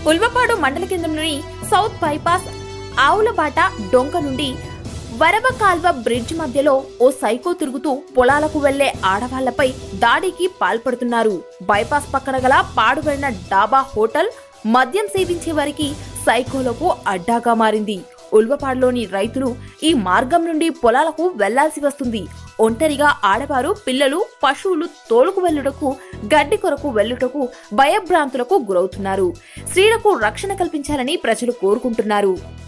ఉల్వపాడు మండల కేంద్రంలోని south bypass ఆవులబాట డొంక నుండి వరవ కాల్వ బ్రిడ్జ్ మధ్యలో ఓ సైకో తిరుగుతూ పొలాలకు వెళ్లే ఆడవాళ్లపై దాడికి పాల్పడుతున్నారు బైపాస్ పక్కన గల పాడుబడిన డాబా హోటల్ మద్యం సేవించే వారికి సైకోలకు అడ్డాగా మారింది ఉల్వపాడులోని రైతులు ఈ మార్గం నుండి పొలాలకు వెళ్లాల్సి వస్తుంది ఒంటరిగా ఆడవారు పిల్లలు పశువులు తోలుకు వెళ్లుటకు గడ్డి కొరకు వెళ్లుటకు భయభ్రాంతులకు గురవుతున్నారు స్త్రీలకు రక్షణ కల్పించాలని ప్రజలు కోరుకుంటున్నారు